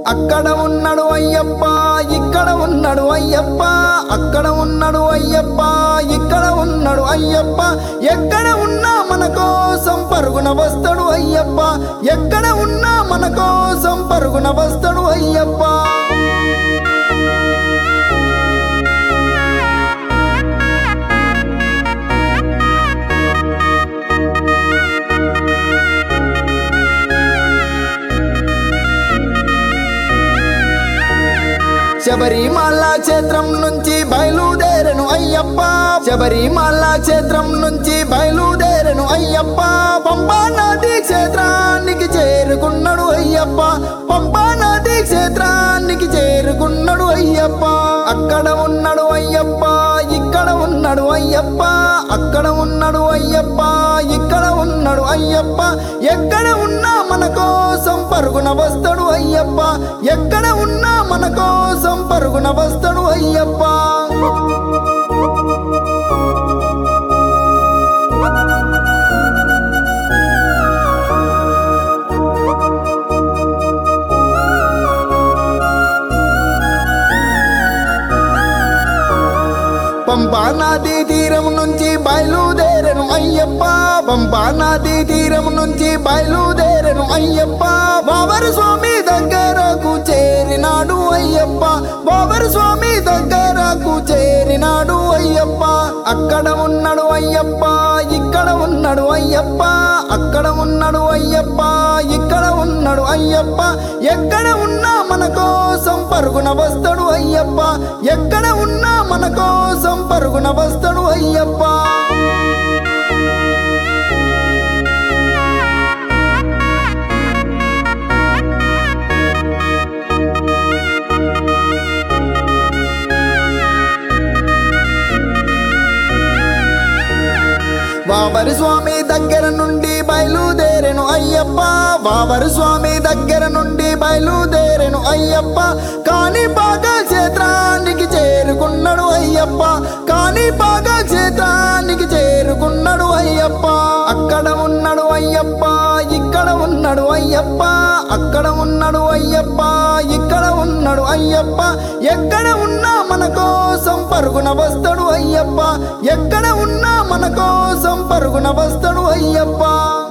అక్కడ ఉన్నాడు అయ్యప్ప ఇక్కడ ఉన్నాడు అయ్యప్ప అక్కడ ఉన్నాడు అయ్యప్ప ఇక్కడ ఉన్నాడు అయ్యప్ప ఎక్కడ ఉన్నా మన కోసం పరుగున వస్తాడు అయ్యప్ప ఎక్కడ ఉన్నా మన కోసం పరుగున వస్తాడు అయ్యప్ప శబరిమల క్షేత్రం నుంచి బయలుదేరను అయ్యప్ప శబరిమల క్షేత్రం నుంచి బయలుదేరను అయ్యప్ప పంపా నది క్షేత్రానికి చేరుకున్నాడు అయ్యప్ప పంపా నది క్షేత్రానికి చేరుకున్నాడు అయ్యప్ప అక్కడ ఉన్నాడు అయ్యప్ప ఇక్కడ ఉన్నాడు అయ్యప్ప అక్కడ ఉన్నాడు అయ్యప్ప ఇక్కడ ఉన్నాడు అయ్యప్ప ఎక్కడ ఉన్నా మన కోసం పరుగున వస్తాడు అయ్యప్ప ఎక్కడ ఉన్నా మన కోసం పరుగున వస్తాడు అయ్యప్ప పంపా నది తీరం నుంచి బయలుదేరను అయ్యప్ప పంపా నది తీరం నుంచి బయలుదేరను అయ్యప్ప బాబరు స్వామి దగ్గరకు చేరినాడు అయ్యప్ప బాబరు స్వామి దగ్గరకు చేరినాడు అయ్యప్ప అక్కడ ఉన్నాడు అయ్యప్ప ఇక్కడ ఉన్నాడు అయ్యప్ప అక్కడ ఉన్నాడు అయ్యప్ప ఇక్కడ ఉన్నాడు అయ్యప్ప ఎక్కడ ఉన్నా మన కోసం పరుగున వస్తాడు అయ్యప్ప ఎక్కడ ఉన్నా మన కోసం పరుగున వస్తాడు అయ్యప్ప బాబరి స్వామి దగ్గర నుండి బయలుదేరెను అయ్యప్ప బాబరు స్వామి దగ్గర నుండి బయలుదేరెను అయ్యప్ప కాని బాగా క్షేత్రానికి చేరుకున్నాడు అయ్యప్ప కాని బాగా క్షేత్రానికి చేరుకున్నాడు అయ్యప్ప అక్కడ ఉన్నాడు అయ్యప్ప ఇక్కడ ఉన్నాడు అయ్యప్ప అక్కడ ఉన్నాడు అయ్యప్ప ఇక్కడ ఉన్నాడు అయ్యప్ప ఎక్కడ ఉన్నా మన కోసం పరుగున వస్తాడు అయ్యప్ప ఎక్కడ ఉన్నా మన కోసం పరుగున వస్తాడు అయ్యప్ప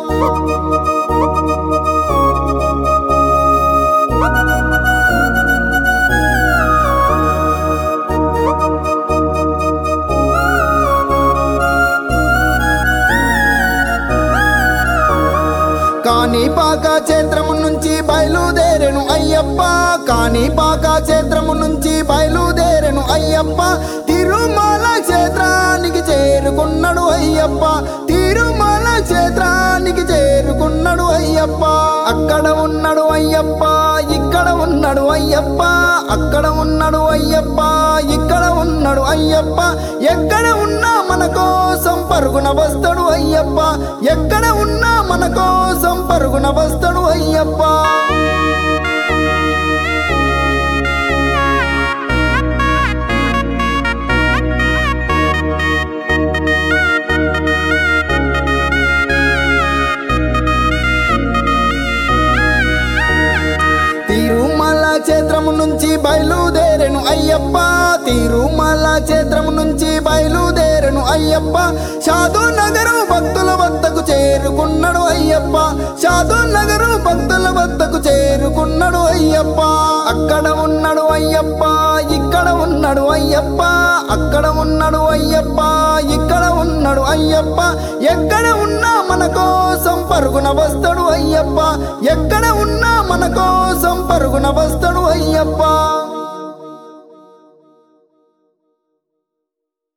కాణిపాక క్షేత్రము నుంచి బయలుదేరెను అయ్యప్ప కాణిపాక క్షేత్రము నుంచి బయలుదేరెను అయ్యప్ప తిరుమల క్షేత్రానికి చేరుకున్నాడు అయ్యప్ప తిరుమల క్షేత్రానికి చేరుకున్నాడు అయ్యప్ప అక్కడ ఉన్నాడు అయ్యప్ప ఇక్కడ ఉన్నాడు అయ్యప్ప అక్కడ ఉన్నాడు అయ్యప్ప ఇక్కడ ఉన్నాడు అయ్యప్ప ఎక్కడ ఉన్నా మన కోసం పరుగున వస్తాడు అయ్యప్ప ఎక్కడ ఉన్నా మన కోసం పరుగున వస్తాడు అయ్యప్ప తిరుమల క్షేత్రము నుంచి బయలుదేరెను అయ్యప్ప తిరుమల క్షేత్రము నుంచి బయలుదేరెను అయ్యప్ప సాధు నగరు భక్తుల వద్దకు చేరుకున్నాడు అయ్యప్ప సాధు నగరు భక్తుల వద్దకు చేరుకున్నాడు అయ్యప్ప అక్కడ ఉన్నాడు అయ్యప్ప ఇక్కడ ఉన్నాడు అయ్యప్ప అక్కడ ఉన్నాడు అయ్యప్ప ఇక్కడ ఉన్నాడు అయ్యప్ప ఎక్కడ ఉన్నా మన కోసం పరుగున వస్తాడు అయ్యప్ప ఎక్కడ ఉన్నా మన కోసం పరుగున వస్తాడు అయ్యప్ప